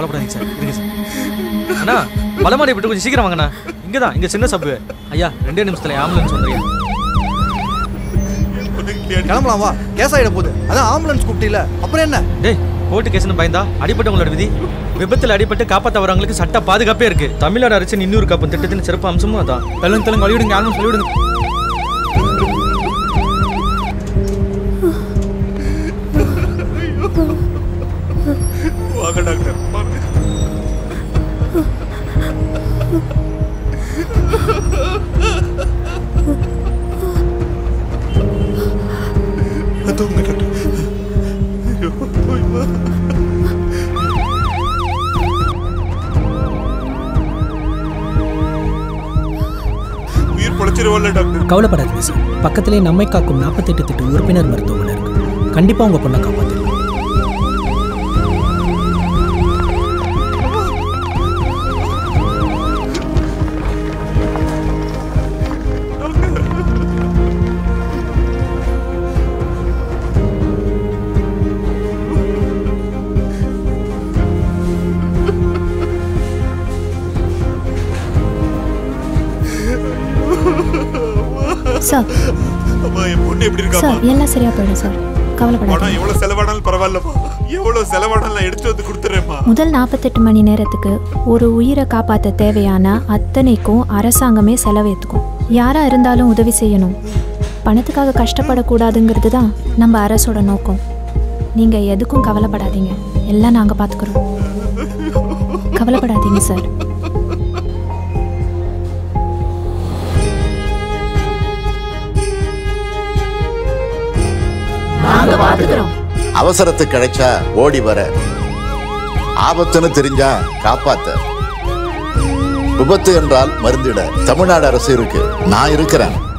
கவலைப்படாதீங்க சார் இருங்க சார் அண்ணா பலமாடி விட்டு கொஞ்சம் சீக்கிரம் வாங்கண்ணா இங்கே தான் இங்கே சின்ன சப்பு ஐயா ரெண்டே நிமிஷத்துல ஆம்புலன்ஸ் வந்துருங்க கிளம்பலாம் வா கேஸ் ஆகிட போகுது அதான் ஆம்புலன்ஸ் கூப்பிட்டீல அப்புறம் என்ன டேய் கோர்ட்டு கேஸ்னு பயந்தா அடிப்பட்டவங்களோட விதி விபத்தில் அடிபட்டு காப்பாற்ற வரவங்களுக்கு சட்ட பாதுகாப்பே இருக்கு தமிழ்நாடு அரசின் இன்னொரு காப்பு திட்டத்தின் சிறப்பு அம்சமும் அதான் தெலுங்கு தெலுங்கு வழிவிடுங்க ஆல்பம் சொல்லிவிடுங்க வாங்க டாக்டர் வாங்க தூங்க டாக்டர் ஐயோ, ஐயோ. உயிர் பொழைச்சிருவல்ல டாக்டர் கவலைப்படாதீங்க சார் பக்கத்திலே நம்மை காக்கும் நாற்பத்தெட்டு திட்டு உறுப்பினர் மருத்துவமனை இருக்கு கண்டிப்பாக உங்கள் பொண்ணை காப்பாற்றிடலாம் சார் அம்மா என் பொண்ணு எப்படி இருக்காமா சார் எல்லாம் சரியா போயிடும் சார் கவலைப்படாதீங்க பணம் எவ்வளவு செலவானாலும் பரவாயில்லம்மா எவ்வளவு செலவானாலும் நான் எடுத்து வந்து கொடுத்துறேம்மா முதல் நாற்பத்தெட்டு மணி நேரத்துக்கு ஒரு உயிரை காப்பாற்ற தேவையான அத்தனைக்கும் அரசாங்கமே செலவேற்றுக்கும் யாராக இருந்தாலும் உதவி செய்யணும் பணத்துக்காக கஷ்டப்படக்கூடாதுங்கிறது தான் நம்ம அரசோட நோக்கம் நீங்கள் எதுக்கும் கவலைப்படாதீங்க எல்லாம் நாங்கள் பார்த்துக்குறோம் கவலைப்படாதீங்க சார் நாங்கள் பார்த்துக்குறோம் அவசரத்துக்கு கிடைச்சா ஓடி வர ஆபத்துன்னு தெரிஞ்சா காப்பாத்த விபத்து என்றால் மருந்திட தமிழ்நாடு அரசு இருக்கு நான் இருக்கிறேன்